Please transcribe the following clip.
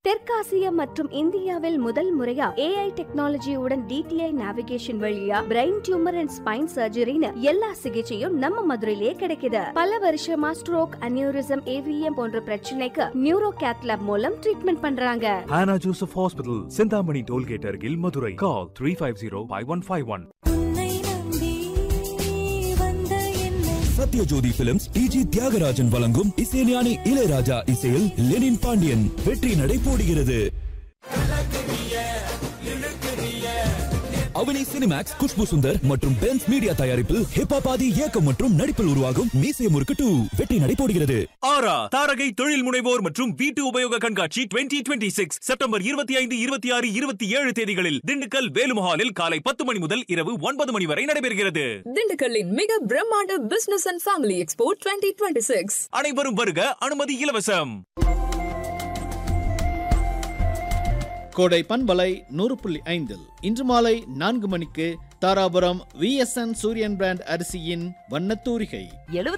தெற்காசியா மற்றும் இந்தியாவில் முதல் முறையா ஏஐ டெக்னாலஜியுடன் டிடிஐ நேவிகேஷன் வழியா பிரெயின் டியூமர் அண்ட் ஸ்பைன் சர்ஜரின்னு எல்லா சிகிச்சையும் நம்ம மதுரையிலே கிடைக்குது பல வருஷமா ஸ்ட்ரோக் அனியூரிசம் ஏவிஎம் போன்ற பிரச்சனைக்கு நியூரோ கேத்லாப் மூலம் ட்ரீட்மெண்ட் பண்றாங்க Hannah Joseph Hospital, Sindhamani Tollgate Argil, Madurai. Call 350-5151. உன்னை நம்பி வந்த என்னை சத்யஜோதி பிலிம்ஸ் டிஜி தியாகராஜன் வழங்கும் இசைஞானி இளையராஜா இசையில் லெனின் பாண்டியன் வெற்றி நடை போடுகிறது அவனி சினிமேக்ஸ் குஷ்பு சுந்தர் மற்றும் பென்ஸ் மீடியா தயாரிப்பில் ஹிப்பாபாதி இயக்கம் மற்றும் நடிப்பில் உருவாகும் மீசை முறுக்கு டூ வெற்றி நடை போடுகிறது ஆரா தாரகை தொழில் முனைவோர் மற்றும் வீட்டு உபயோக கண்காட்சி 2026 செப்டம்பர் இருபத்தி ஐந்து இருபத்தி ஆறு இருபத்தி ஏழு தேதிகளில் திண்டுக்கல் வேலுமஹாலில் காலை பத்து மணி முதல் இரவு ஒன்பது மணி வரை நடைபெறுகிறது திண்டுக்கல்லின் மிக பிரம்மாண்ட business and family expo twenty twenty six அனைவரும் வருக அனுமதி இலவசம் கோடை பண்பலை நூறு புள்ளி ஐந்தில் இன்று மாலை நான்கு மணிக்கு தாராபுரம் விஎஸ்என் சூரியன் பிராண்ட் அரிசியின் வண்ணத்தூரிகை